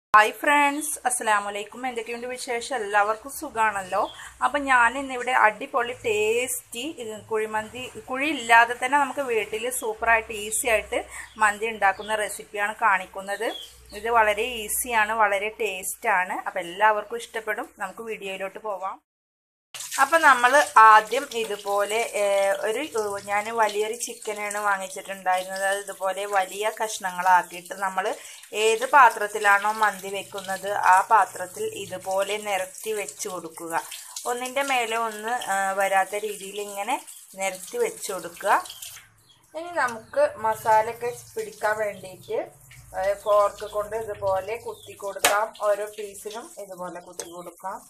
hi friends അസ്സലാമു അലൈക്കും എന്തൊക്കെയുണ്ട് വിശേഷം എല്ലാവർക്കും സുഖാണല്ലോ അപ്പം ഞാൻ ഇന്നിവിടെ അടിപൊളി ടേസ്റ്റി ഇത് കുഴിമന്തി കുഴി ഇല്ലാതെ തന്നെ നമുക്ക് വീട്ടിൽ സൂപ്പറായിട്ട് ഈസി ആയിട്ട് മന്തി ഉണ്ടാക്കുന്ന റെസിപ്പിയാണ് കാണിക്കുന്നത് ഇത് വളരെ ഈസിയാണ് വളരെ ടേസ്റ്റാണ് അപ്പം എല്ലാവർക്കും ഇഷ്ടപ്പെടും നമുക്ക് വീഡിയോയിലോട്ട് പോവാം അപ്പം നമ്മൾ ആദ്യം ഇതുപോലെ ഒരു ഞാൻ വലിയൊരു ചിക്കനാണ് വാങ്ങിച്ചിട്ടുണ്ടായിരുന്നത് അത് ഇതുപോലെ വലിയ കഷ്ണങ്ങളാക്കിയിട്ട് നമ്മൾ ഏത് പാത്രത്തിലാണോ മന്തി വെക്കുന്നത് ആ പാത്രത്തിൽ ഇതുപോലെ നിരത്തി വെച്ച് കൊടുക്കുക ഒന്നിൻ്റെ മേലെ ഒന്ന് വരാത്ത രീതിയിൽ ഇങ്ങനെ നിരത്തി വെച്ച് കൊടുക്കുക ഇനി നമുക്ക് മസാലയൊക്കെ പിടിക്കാൻ വേണ്ടിയിട്ട് ഫോർക്ക് കൊണ്ട് ഇതുപോലെ കുത്തി കൊടുക്കാം ഓരോ പീസിലും ഇതുപോലെ കുത്തി കൊടുക്കാം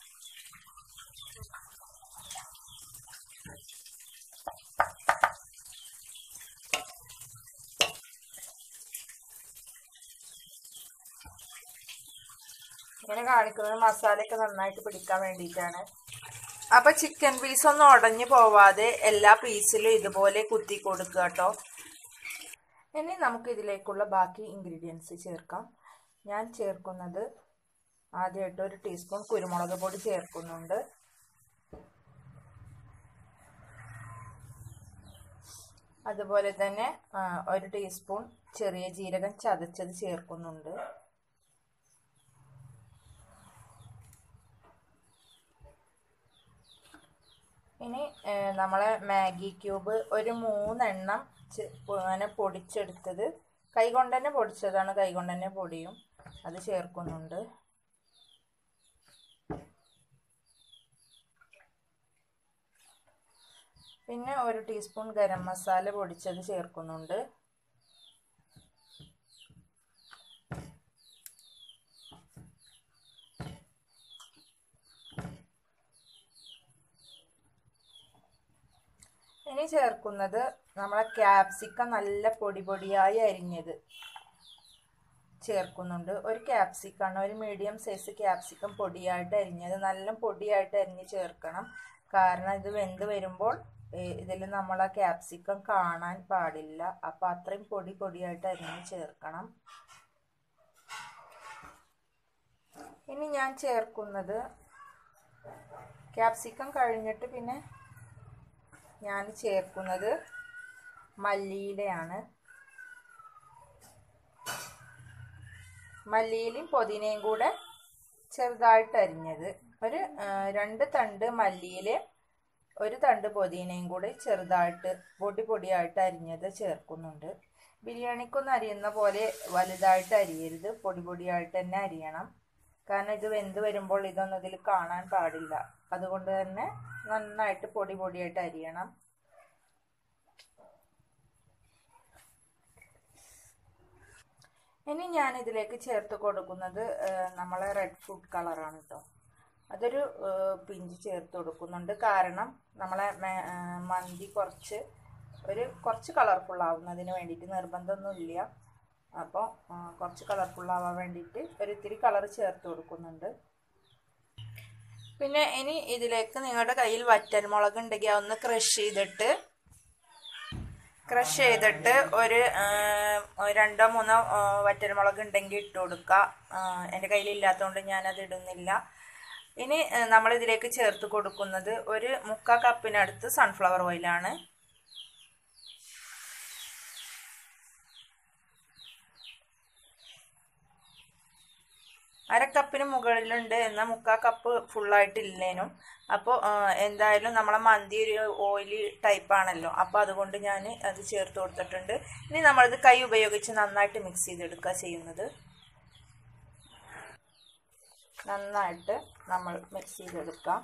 ഇങ്ങനെ കാണിക്കുന്നത് മസാലയൊക്കെ നന്നായിട്ട് പിടിക്കാൻ വേണ്ടിയിട്ടാണ് അപ്പൊ ചിക്കൻ പീസ് ഒന്നും ഉടഞ്ഞു പോവാതെ എല്ലാ പീസിലും ഇതുപോലെ കുത്തി കൊടുക്കുക കേട്ടോ ഇനി നമുക്ക് ഇതിലേക്കുള്ള ബാക്കി ഇൻഗ്രീഡിയൻസ് ചേർക്കാം ഞാൻ ചേർക്കുന്നത് ആദ്യമായിട്ട് ഒരു ടീസ്പൂൺ കുരുമുളക് പൊടി ചേർക്കുന്നുണ്ട് അതുപോലെ തന്നെ ഒരു ടീസ്പൂൺ ചെറിയ ജീരകം ചതച്ചത് ചേർക്കുന്നുണ്ട് ഇനി നമ്മളെ മാഗി ക്യൂബ് ഒരു മൂന്നെണ്ണം അങ്ങനെ പൊടിച്ചെടുത്തത് കൈകൊണ്ട് തന്നെ പൊടിച്ചതാണ് കൈകൊണ്ട് തന്നെ പൊടിയും അത് ചേർക്കുന്നുണ്ട് പിന്നെ ഒരു ടീസ്പൂൺ ഗരം മസാല പൊടിച്ചത് ചേർക്കുന്നുണ്ട് ഇനി ചേർക്കുന്നത് നമ്മളെ ക്യാപ്സിക്കം നല്ല പൊടി പൊടിയായി അരിഞ്ഞത് ചേർക്കുന്നുണ്ട് ഒരു ക്യാപ്സിക്കാണ് ഒരു മീഡിയം സൈസ് ക്യാപ്സിക്കം പൊടിയായിട്ട് അരിഞ്ഞത് നല്ല പൊടിയായിട്ട് അരിഞ്ഞ് ചേർക്കണം കാരണം ഇത് വെന്ത് വരുമ്പോൾ ഇതിൽ നമ്മൾ ആ ക്യാപ്സിക്കം കാണാൻ പാടില്ല അപ്പം അത്രയും പൊടി പൊടിയായിട്ട് അരിഞ്ഞ് ചേർക്കണം ഇനി ഞാൻ ചേർക്കുന്നത് ക്യാപ്സിക്കം കഴിഞ്ഞിട്ട് പിന്നെ ഞാൻ ചേർക്കുന്നത് മല്ലിയിലയാണ് മല്ലിയിലും പുതിനയും കൂടെ ചെറുതായിട്ട് അരിഞ്ഞത് ഒരു രണ്ട് തണ്ട് മല്ലിയില ഒരു തണ്ട് പുതിനയും കൂടി ചെറുതായിട്ട് പൊടി പൊടിയായിട്ട് അരിഞ്ഞത് ചേർക്കുന്നുണ്ട് ബിരിയാണിക്കൊന്നും അരിയുന്ന പോലെ വലുതായിട്ട് അരിയരുത് പൊടി പൊടിയായിട്ട് തന്നെ അരിയണം കാരണം ഇത് വെന്ത് വരുമ്പോൾ ഇതൊന്നും ഇതിൽ കാണാൻ പാടില്ല അതുകൊണ്ട് തന്നെ നന്നായിട്ട് പൊടി പൊടിയായിട്ട് അരിയണം ഇനി ഞാൻ ഇതിലേക്ക് ചേർത്ത് കൊടുക്കുന്നത് നമ്മളെ റെഡ് ഫുഡ് കളറാണ് കേട്ടോ അതൊരു പിഞ്ച് ചേർത്ത് കൊടുക്കുന്നുണ്ട് കാരണം നമ്മളെ മന്തി കുറച്ച് ഒരു കുറച്ച് കളർഫുൾ ആവുന്നതിന് വേണ്ടിയിട്ട് നിർബന്ധമൊന്നുമില്ല അപ്പോൾ കുറച്ച് കളർഫുൾ ആവാൻ വേണ്ടിയിട്ട് ഒരു ഇത്തിരി കളർ ചേർത്ത് കൊടുക്കുന്നുണ്ട് പിന്നെ ഇനി ഇതിലേക്ക് നിങ്ങളുടെ കയ്യിൽ വറ്റൽമുളക് ഉണ്ടെങ്കിൽ ഒന്ന് ക്രഷ് ചെയ്തിട്ട് ക്രഷ് ചെയ്തിട്ട് ഒരു രണ്ടോ മൂന്നോ വറ്റൽമുളക് ഉണ്ടെങ്കിൽ ഇട്ട് കൊടുക്കുക എൻ്റെ കയ്യിലില്ലാത്തതുകൊണ്ട് ഞാനത് ഇടുന്നില്ല ഇനി നമ്മൾ ഇതിലേക്ക് ചേർത്ത് കൊടുക്കുന്നത് ഒരു മുക്കാ കപ്പിനടുത്ത് സൺഫ്ലവർ ഓയിലാണ് അര കപ്പിന് മുകളിലുണ്ട് എന്നാൽ മുക്കാൽ കപ്പ് ഫുള്ളായിട്ടില്ലേനും അപ്പോൾ എന്തായാലും നമ്മളെ മന്തി ഒരു ഓയിലി ടൈപ്പാണല്ലോ അപ്പോൾ അതുകൊണ്ട് ഞാൻ അത് ചേർത്ത് കൊടുത്തിട്ടുണ്ട് ഇനി നമ്മളിത് കൈ ഉപയോഗിച്ച് നന്നായിട്ട് മിക്സ് ചെയ്തെടുക്കുക ചെയ്യുന്നത് നന്നായിട്ട് നമ്മൾ മിക്സ് ചെയ്തെടുക്കാം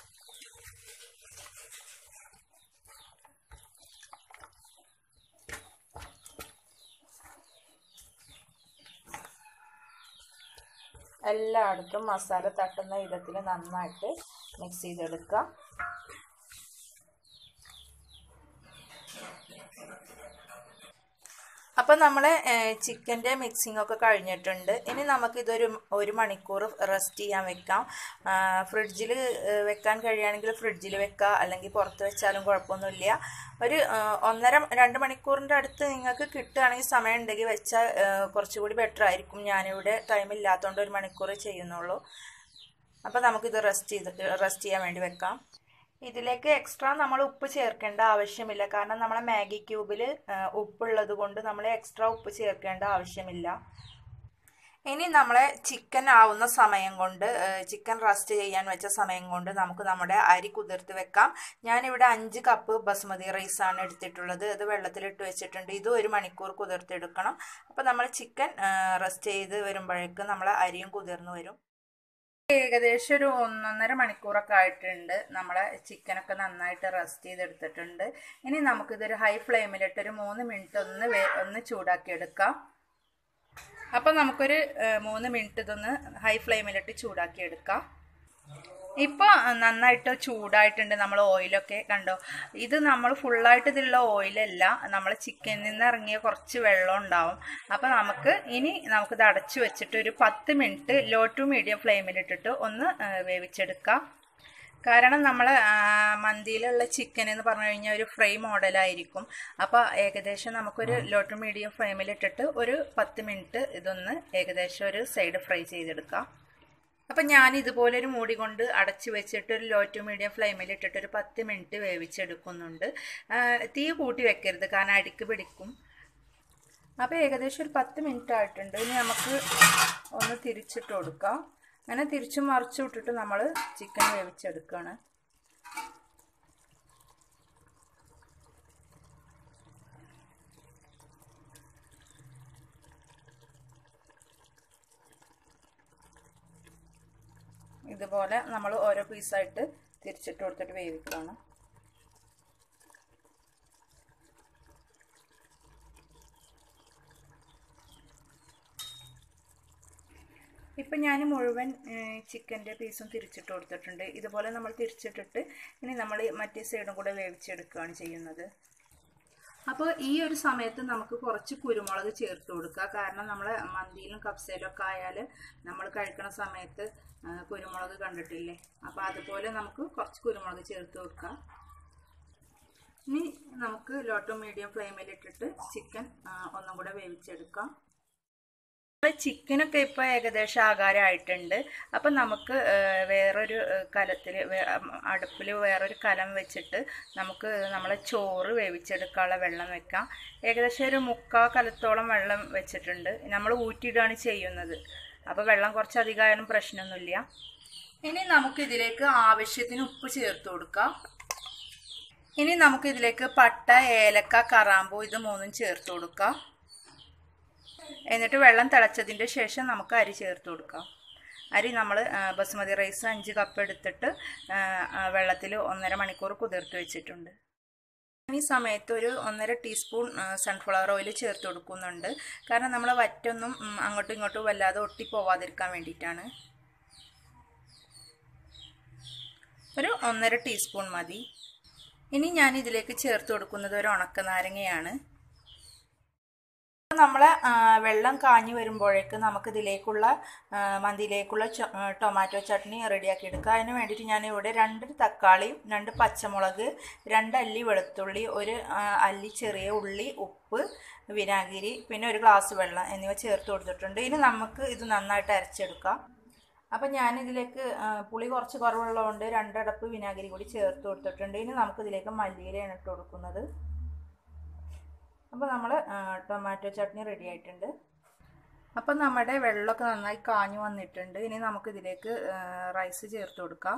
എല്ലായിടത്തും മസാല തട്ടുന്ന വിധത്തിൽ നന്നായിട്ട് മിക്സ് ചെയ്തെടുക്കുക അപ്പം നമ്മൾ ചിക്കൻ്റെ മിക്സിംഗ് ഒക്കെ കഴിഞ്ഞിട്ടുണ്ട് ഇനി നമുക്കിതൊരു ഒരു മണിക്കൂർ റെസ്റ്റ് ചെയ്യാൻ വെക്കാം ഫ്രിഡ്ജിൽ വെക്കാൻ കഴിയുകയാണെങ്കിൽ ഫ്രിഡ്ജിൽ വെക്കുക അല്ലെങ്കിൽ പുറത്ത് വെച്ചാലും കുഴപ്പമൊന്നുമില്ല ഒരു ഒന്നര രണ്ട് മണിക്കൂറിൻ്റെ അടുത്ത് നിങ്ങൾക്ക് കിട്ടുകയാണെങ്കിൽ സമയം ഉണ്ടെങ്കിൽ വെച്ചാൽ കുറച്ചുകൂടി ബെറ്റർ ആയിരിക്കും ഞാനിവിടെ ടൈം ഇല്ലാത്തതുകൊണ്ട് ഒരു മണിക്കൂർ ചെയ്യുന്നുള്ളൂ അപ്പോൾ നമുക്കിത് റെസ്റ്റ് ചെയ്ത് റെസ്റ്റ് ചെയ്യാൻ വേണ്ടി വെക്കാം ഇതിലേക്ക് എക്സ്ട്രാ നമ്മൾ ഉപ്പ് ചേർക്കേണ്ട ആവശ്യമില്ല കാരണം നമ്മളെ മാഗി ക്യൂബിൽ ഉപ്പുള്ളത് കൊണ്ട് നമ്മൾ എക്സ്ട്രാ ഉപ്പ് ചേർക്കേണ്ട ആവശ്യമില്ല ഇനി നമ്മളെ ചിക്കൻ ആവുന്ന സമയം കൊണ്ട് ചിക്കൻ റസ്റ്റ് ചെയ്യാൻ വെച്ച സമയം കൊണ്ട് നമുക്ക് നമ്മുടെ അരി കുതിർത്ത് വെക്കാം ഞാനിവിടെ അഞ്ച് കപ്പ് ബസ്മതി റൈസാണ് എടുത്തിട്ടുള്ളത് അത് വെള്ളത്തിലിട്ട് വെച്ചിട്ടുണ്ട് ഇത് ഒരു മണിക്കൂർ കുതിർത്തെടുക്കണം അപ്പോൾ നമ്മൾ ചിക്കൻ റസ്റ്റ് ചെയ്ത് വരുമ്പോഴേക്കും നമ്മളെ അരിയും കുതിർന്ന് വരും ഏകദേശം ഒരു ഒന്നൊന്നര മണിക്കൂറൊക്കെ ആയിട്ടുണ്ട് നമ്മളെ ചിക്കനൊക്കെ നന്നായിട്ട് റസ്റ്റ് ചെയ്തെടുത്തിട്ടുണ്ട് ഇനി നമുക്കിതൊരു ഹൈ ഫ്ലെയിമിലിട്ട് ഒരു മൂന്ന് മിനിറ്റ് ഒന്ന് ഒന്ന് ചൂടാക്കി എടുക്കാം അപ്പം നമുക്കൊരു മൂന്ന് മിനിറ്റ് ഇതൊന്ന് ഹൈ ഫ്ലെയിമിലിട്ട് ചൂടാക്കി എടുക്കാം ഇപ്പോൾ നന്നായിട്ട് ചൂടായിട്ടുണ്ട് നമ്മൾ ഓയിലൊക്കെ കണ്ടോ ഇത് നമ്മൾ ഫുള്ളായിട്ട് ഇതിലുള്ള ഓയിലല്ല നമ്മൾ ചിക്കനിൽ നിന്ന് ഇറങ്ങിയ കുറച്ച് വെള്ളം ഉണ്ടാവും അപ്പോൾ നമുക്ക് ഇനി നമുക്കിത് അടച്ചു വെച്ചിട്ട് ഒരു പത്ത് മിനിറ്റ് ലോ ടു മീഡിയം ഫ്ലെയിമിലിട്ടിട്ട് ഒന്ന് വേവിച്ചെടുക്കാം കാരണം നമ്മൾ മന്തിയിലുള്ള ചിക്കൻ എന്ന് പറഞ്ഞു കഴിഞ്ഞാൽ ഒരു ഫ്രൈ മോഡലായിരിക്കും അപ്പോൾ ഏകദേശം നമുക്കൊരു ലോ ടു മീഡിയം ഫ്ലെയിമിലിട്ടിട്ട് ഒരു പത്ത് മിനിറ്റ് ഇതൊന്ന് ഏകദേശം ഒരു സൈഡ് ഫ്രൈ ചെയ്തെടുക്കാം അപ്പം ഞാൻ ഇതുപോലെ ഒരു മൂടി കൊണ്ട് അടച്ച് വെച്ചിട്ട് ഒരു ലോ ടു മീഡിയം ഫ്ലെയിമിൽ ഇട്ടിട്ട് ഒരു പത്ത് മിനിറ്റ് വേവിച്ചെടുക്കുന്നുണ്ട് തീ കൂട്ടി വെക്കരുത് കാരണം അടിക്ക് പിടിക്കും അപ്പോൾ ഏകദേശം ഒരു പത്ത് മിനിറ്റ് ആയിട്ടുണ്ട് ഇനി നമുക്ക് ഒന്ന് തിരിച്ചിട്ട് കൊടുക്കാം അങ്ങനെ തിരിച്ചു മറിച്ചു വിട്ടിട്ട് നമ്മൾ ചിക്കൻ വേവിച്ചെടുക്കുകയാണ് ഇതുപോലെ നമ്മൾ ഓരോ പീസായിട്ട് തിരിച്ചിട്ട് കൊടുത്തിട്ട് വേവിക്കണം ഇപ്പം ഞാൻ മുഴുവൻ ചിക്കൻ്റെ പീസും തിരിച്ചിട്ട് കൊടുത്തിട്ടുണ്ട് ഇതുപോലെ നമ്മൾ തിരിച്ചിട്ടിട്ട് ഇനി നമ്മൾ മറ്റേ സൈഡും കൂടെ വേവിച്ചെടുക്കുകയാണ് ചെയ്യുന്നത് അപ്പോൾ ഈ ഒരു സമയത്ത് നമുക്ക് കുറച്ച് കുരുമുളക് ചേർത്ത് കൊടുക്കുക കാരണം നമ്മൾ മന്തിയിലും കപ്സയിലും ഒക്കെ ആയാൽ നമ്മൾ കഴിക്കുന്ന സമയത്ത് കുരുമുളക് കണ്ടിട്ടില്ലേ അപ്പോൾ അതുപോലെ നമുക്ക് കുറച്ച് കുരുമുളക് ചേർത്ത് കൊടുക്കാം ഇനി നമുക്ക് ലോ ടു മീഡിയം ഫ്ലെയിമിലിട്ടിട്ട് ചിക്കൻ ഒന്നും കൂടെ വേവിച്ചെടുക്കാം ചിക്കനൊക്കെ ഇപ്പോൾ ഏകദേശം ആകാരമായിട്ടുണ്ട് അപ്പം നമുക്ക് വേറൊരു കലത്തിൽ അടുപ്പിൽ വേറൊരു കലം വെച്ചിട്ട് നമുക്ക് നമ്മളെ ചോറ് വേവിച്ചെടുക്കാനുള്ള വെള്ളം വെക്കാം ഏകദേശം ഒരു മുക്കാൽ കലത്തോളം വെള്ളം വെച്ചിട്ടുണ്ട് നമ്മൾ ഊറ്റിയിടുകയാണ് ചെയ്യുന്നത് അപ്പോൾ വെള്ളം കുറച്ച് അധികമായാലും പ്രശ്നമൊന്നുമില്ല ഇനി നമുക്ക് ഇതിലേക്ക് ആവശ്യത്തിന് ഉപ്പ് ചേർത്ത് കൊടുക്കാം ഇനി നമുക്ക് ഇതിലേക്ക് പട്ട ഏലക്ക കറാമ്പൂ ഇത് മൂന്നും ചേർത്ത് കൊടുക്കാം എന്നിട്ട് വെള്ളം തിളച്ചതിൻ്റെ ശേഷം നമുക്ക് അരി ചേർത്ത് കൊടുക്കാം അരി നമ്മൾ ബസുമതി റൈസ് അഞ്ച് കപ്പ് എടുത്തിട്ട് വെള്ളത്തിൽ ഒന്നര മണിക്കൂർ കുതിർത്ത് വെച്ചിട്ടുണ്ട് ഈ സമയത്ത് ഒരു ഒന്നര ടീസ്പൂൺ സൺഫ്ലവർ ഓയിൽ ചേർത്ത് കൊടുക്കുന്നുണ്ട് കാരണം നമ്മൾ വറ്റൊന്നും അങ്ങോട്ടും ഇങ്ങോട്ടും വല്ലാതെ ഒട്ടിപ്പോവാതിരിക്കാൻ വേണ്ടിയിട്ടാണ് ഒരു ഒന്നര ടീസ്പൂൺ മതി ഇനി ഞാൻ ഇതിലേക്ക് ചേർത്ത് കൊടുക്കുന്നത് ഒരു ഉണക്കനാരങ്ങയാണ് നമ്മൾ വെള്ളം കാഞ്ഞു വരുമ്പോഴേക്ക് നമുക്ക് ഇതിലേക്കുള്ള മന്തിയിലേക്കുള്ള ടൊമാറ്റോ ചട്നി റെഡിയാക്കി എടുക്കുക അതിന് വേണ്ടിയിട്ട് ഞാൻ ഇവിടെ രണ്ട് തക്കാളിയും രണ്ട് പച്ചമുളക് രണ്ട് അല്ലി വെളുത്തുള്ളി ഒരു അല്ലി ചെറിയ ഉള്ളി ഉപ്പ് വിനാഗിരി പിന്നെ ഒരു ഗ്ലാസ് വെള്ളം എന്നിവ ചേർത്ത് കൊടുത്തിട്ടുണ്ട് ഇനി നമുക്ക് ഇത് നന്നായിട്ട് അരച്ചെടുക്കാം അപ്പം ഞാനിതിലേക്ക് പുളി കുറച്ച് കുറവുള്ളതുകൊണ്ട് രണ്ടടപ്പ് വിനാഗിരി കൂടി ചേർത്ത് കൊടുത്തിട്ടുണ്ട് ഇനി നമുക്കിതിലേക്ക് മല്ലിയിലയാണ് ഇട്ട് കൊടുക്കുന്നത് അപ്പോൾ നമ്മൾ ടൊമാറ്റോ ചട്നി റെഡി ആയിട്ടുണ്ട് അപ്പം നമ്മുടെ വെള്ളമൊക്കെ നന്നായി കാഞ്ഞു വന്നിട്ടുണ്ട് ഇനി നമുക്കിതിലേക്ക് റൈസ് ചേർത്ത് കൊടുക്കാം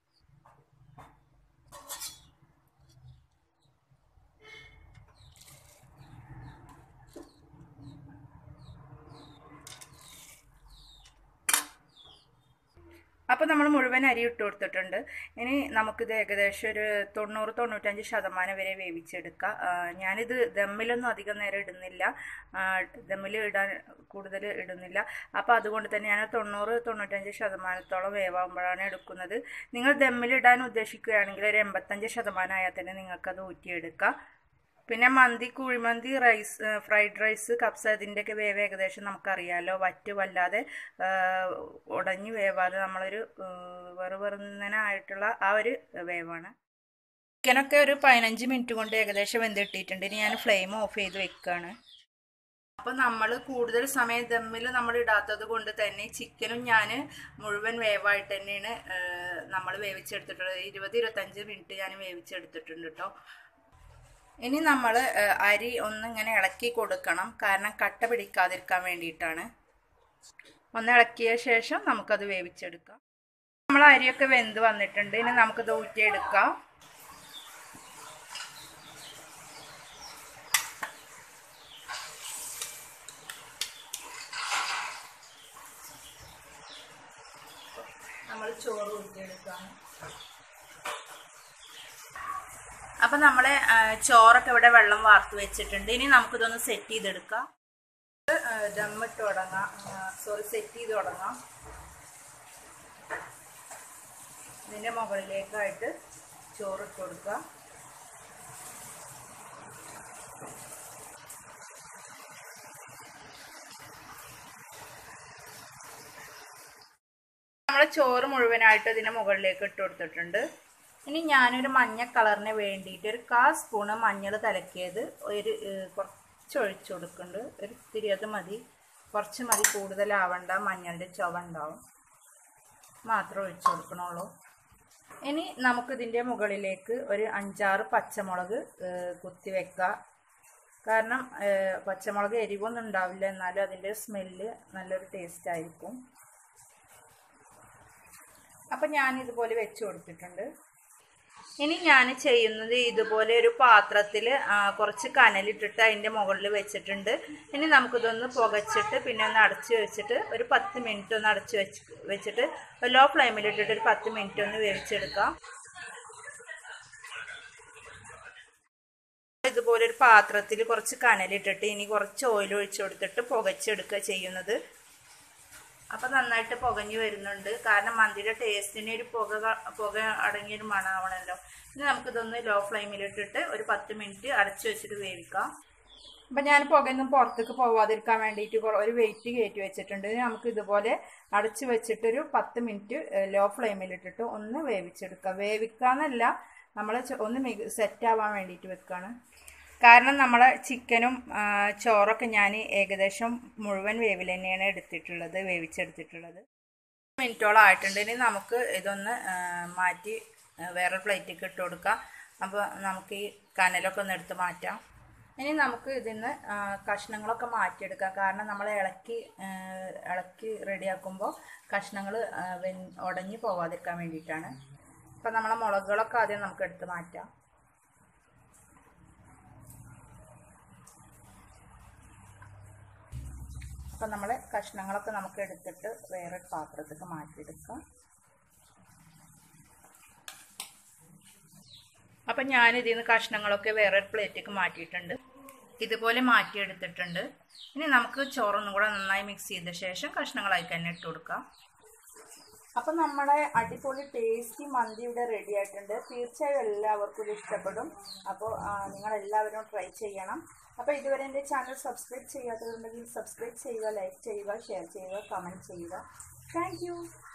അപ്പോൾ നമ്മൾ മുഴുവൻ അരി ഇട്ട് കൊടുത്തിട്ടുണ്ട് ഇനി നമുക്കിത് ഏകദേശം ഒരു തൊണ്ണൂറ് തൊണ്ണൂറ്റഞ്ച് ശതമാനം വരെ വേവിച്ചെടുക്കാം ഞാനിത് ദമ്മിലൊന്നും അധികം നേരം ഇടുന്നില്ല ദമ്മിൽ ഇടാൻ കൂടുതൽ ഇടുന്നില്ല അപ്പോൾ അതുകൊണ്ട് തന്നെ ഞാൻ തൊണ്ണൂറ് തൊണ്ണൂറ്റഞ്ച് ശതമാനത്തോളം വേവാകുമ്പോഴാണ് എടുക്കുന്നത് നിങ്ങൾ ദമ്മിൽ ഇടാൻ ഉദ്ദേശിക്കുകയാണെങ്കിൽ ഒരു എൺപത്തഞ്ച് ശതമാനം ആയാൽ തന്നെ നിങ്ങൾക്കത് ഊറ്റിയെടുക്കാം പിന്നെ മന്തി കുഴിമന്തി റൈസ് ഫ്രൈഡ് റൈസ് കപ്സ ഇതിൻ്റെയൊക്കെ വേവ് ഏകദേശം നമുക്കറിയാമല്ലോ വറ്റ് വല്ലാതെ ഉടഞ്ഞു വേവാതെ നമ്മളൊരു വെറുവെറുന്നനായിട്ടുള്ള ആ ഒരു വേവാണ് ചിക്കനൊക്കെ ഒരു പതിനഞ്ച് മിനിറ്റ് കൊണ്ട് ഏകദേശം വെന്തിട്ടിട്ടുണ്ട് ഇനി ഞാൻ ഫ്ലെയിം ഓഫ് ചെയ്ത് വെക്കുകയാണ് അപ്പോൾ നമ്മൾ കൂടുതൽ സമയം ദമ്മിൽ നമ്മൾ ഇടാത്തത് കൊണ്ട് തന്നെ ചിക്കനും ഞാൻ മുഴുവൻ വേവായിട്ട് തന്നെയാണ് നമ്മൾ വേവിച്ചെടുത്തിട്ടുള്ളത് ഇരുപത് ഇരുപത്തഞ്ച് മിനിറ്റ് ഞാൻ വേവിച്ചെടുത്തിട്ടുണ്ട് കേട്ടോ ഇനി നമ്മൾ അരി ഒന്നിങ്ങനെ ഇളക്കി കൊടുക്കണം കാരണം കട്ട പിടിക്കാതിരിക്കാൻ വേണ്ടിയിട്ടാണ് ഒന്ന് ഇളക്കിയ ശേഷം നമുക്കത് വേവിച്ചെടുക്കാം നമ്മൾ അരിയൊക്കെ വെന്ത് വന്നിട്ടുണ്ട് ഇനി നമുക്കത് ഊറ്റിയെടുക്കാം നമ്മൾ ചോറ് ഊറ്റിയെടുക്കാം അപ്പം നമ്മളെ ചോറൊക്കെ ഇവിടെ വെള്ളം വാർത്ത് വെച്ചിട്ടുണ്ട് ഇനി നമുക്കിതൊന്ന് സെറ്റ് ചെയ്തെടുക്കാം ദമ്മിട്ട് തുടങ്ങാം സോറി സെറ്റ് ചെയ്ത് തുടങ്ങാം ഇതിൻ്റെ മുകളിലേക്കായിട്ട് ചോറിട്ട് കൊടുക്കുക നമ്മളെ ചോറ് മുഴുവനായിട്ട് ഇതിൻ്റെ മുകളിലേക്ക് ഇട്ട് കൊടുത്തിട്ടുണ്ട് ഇനി ഞാനൊരു മഞ്ഞ കളറിന് വേണ്ടിയിട്ട് ഒരു കാ സ്പൂണ് മഞ്ഞൾ കലക്കിയത് ഒരു കുറച്ച് ഒഴിച്ചു കൊടുക്കുന്നുണ്ട് ഒരു ഇത്തിരി അത് മതി കുറച്ച് മതി കൂടുതലാവണ്ട മഞ്ഞളുടെ ചുവ ഉണ്ടാവും മാത്രം ഒഴിച്ചു കൊടുക്കണുള്ളൂ ഇനി നമുക്കിതിൻ്റെ മുകളിലേക്ക് ഒരു അഞ്ചാറ് പച്ചമുളക് കുത്തി വെക്കുക കാരണം പച്ചമുളക് എരിവൊന്നും ഉണ്ടാവില്ല എന്നാലും അതിൻ്റെ സ്മെല്ല് നല്ലൊരു ടേസ്റ്റ് ആയിരിക്കും അപ്പം ഞാൻ ഇതുപോലെ വെച്ച് കൊടുത്തിട്ടുണ്ട് ഇനി ഞാൻ ചെയ്യുന്നത് ഇതുപോലെ ഒരു പാത്രത്തിൽ കുറച്ച് കനലിട്ടിട്ട് അതിൻ്റെ മുകളിൽ വെച്ചിട്ടുണ്ട് ഇനി നമുക്കിതൊന്ന് പുകച്ചിട്ട് പിന്നെ ഒന്ന് അടച്ച് വെച്ചിട്ട് ഒരു പത്ത് മിനിറ്റ് ഒന്ന് അടച്ച് വെച്ച് വെച്ചിട്ട് ലോ ഫ്ലെയിമിലിട്ടിട്ട് ഒരു പത്ത് മിനിറ്റ് ഒന്ന് വേവിച്ചെടുക്കാം ഇതുപോലെ ഒരു പാത്രത്തിൽ കുറച്ച് കനലിട്ടിട്ട് ഇനി കുറച്ച് ഓയിൽ ഒഴിച്ചു കൊടുത്തിട്ട് പുകച്ചെടുക്കുക ചെയ്യുന്നത് അപ്പം നന്നായിട്ട് പുകഞ്ഞു വരുന്നുണ്ട് കാരണം മന്തിയുടെ ടേസ്റ്റിന് ഒരു പുക പുക അടങ്ങിയൊരു മണമാവണമല്ലോ ഇനി നമുക്കിതൊന്ന് ലോ ഫ്ലെയിമിലിട്ടിട്ട് ഒരു പത്ത് മിനിറ്റ് അടച്ചു വെച്ചിട്ട് വേവിക്കാം അപ്പം ഞാൻ പുകയൊന്നും പുറത്തേക്ക് പോവാതിരിക്കാൻ വേണ്ടിയിട്ട് ഒരു വെയിറ്റ് കയറ്റി വെച്ചിട്ടുണ്ട് നമുക്ക് ഇതുപോലെ അടച്ചു വെച്ചിട്ടൊരു പത്ത് മിനിറ്റ് ലോ ഫ്ലെയിമിലിട്ടിട്ട് ഒന്ന് വേവിച്ചെടുക്കാം വേവിക്കാന്നല്ല നമ്മൾ ഒന്ന് മിക സെറ്റ് ആവാൻ വേണ്ടിയിട്ട് വെക്കുകയാണ് കാരണം നമ്മളെ ചിക്കനും ചോറൊക്കെ ഞാൻ ഏകദേശം മുഴുവൻ വേവിൽ തന്നെയാണ് എടുത്തിട്ടുള്ളത് വേവിച്ചെടുത്തിട്ടുള്ളത് മിനിറ്റോളം ആയിട്ടുണ്ട് ഇനി നമുക്ക് ഇതൊന്ന് മാറ്റി വേറെ പ്ലേറ്റിലേക്ക് ഇട്ട് കൊടുക്കാം അപ്പോൾ നമുക്ക് ഈ കനലൊക്കെ ഒന്ന് എടുത്ത് മാറ്റാം ഇനി നമുക്ക് ഇതിന്ന് കഷ്ണങ്ങളൊക്കെ മാറ്റിയെടുക്കാം കാരണം നമ്മൾ ഇളക്കി ഇളക്കി റെഡിയാക്കുമ്പോൾ കഷ്ണങ്ങൾ ഉടഞ്ഞു പോവാതിരിക്കാൻ വേണ്ടിയിട്ടാണ് അപ്പം നമ്മളെ മുളകുകളൊക്കെ ആദ്യം നമുക്ക് എടുത്ത് മാറ്റാം അപ്പം നമ്മൾ കഷ്ണങ്ങളൊക്കെ നമുക്ക് എടുത്തിട്ട് വേറെ പാത്രത്തേക്ക് മാറ്റിയെടുക്കാം അപ്പം ഞാനിതിൽ നിന്ന് കഷ്ണങ്ങളൊക്കെ വേറെ പ്ലേറ്റിലേക്ക് മാറ്റിയിട്ടുണ്ട് ഇതുപോലെ മാറ്റിയെടുത്തിട്ടുണ്ട് ഇനി നമുക്ക് ചോറൊന്നും കൂടെ നന്നായി മിക്സ് ചെയ്ത ശേഷം കഷ്ണങ്ങളായി തന്നെ ഇട്ട് കൊടുക്കാം അപ്പം നമ്മുടെ അടിപൊളി ടേസ്റ്റി മന്തി ഇവിടെ റെഡി ആയിട്ടുണ്ട് തീർച്ചയായും എല്ലാവർക്കും ഇത് ഇഷ്ടപ്പെടും അപ്പോൾ നിങ്ങൾ എല്ലാവരും ട്രൈ ചെയ്യണം അപ്പോൾ ഇതുവരെ എൻ്റെ ചാനൽ സബ്സ്ക്രൈബ് ചെയ്യാത്തതുണ്ടെങ്കിൽ സബ്സ്ക്രൈബ് ചെയ്യുക ലൈക്ക് ചെയ്യുക ഷെയർ ചെയ്യുക കമൻറ്റ് ചെയ്യുക താങ്ക്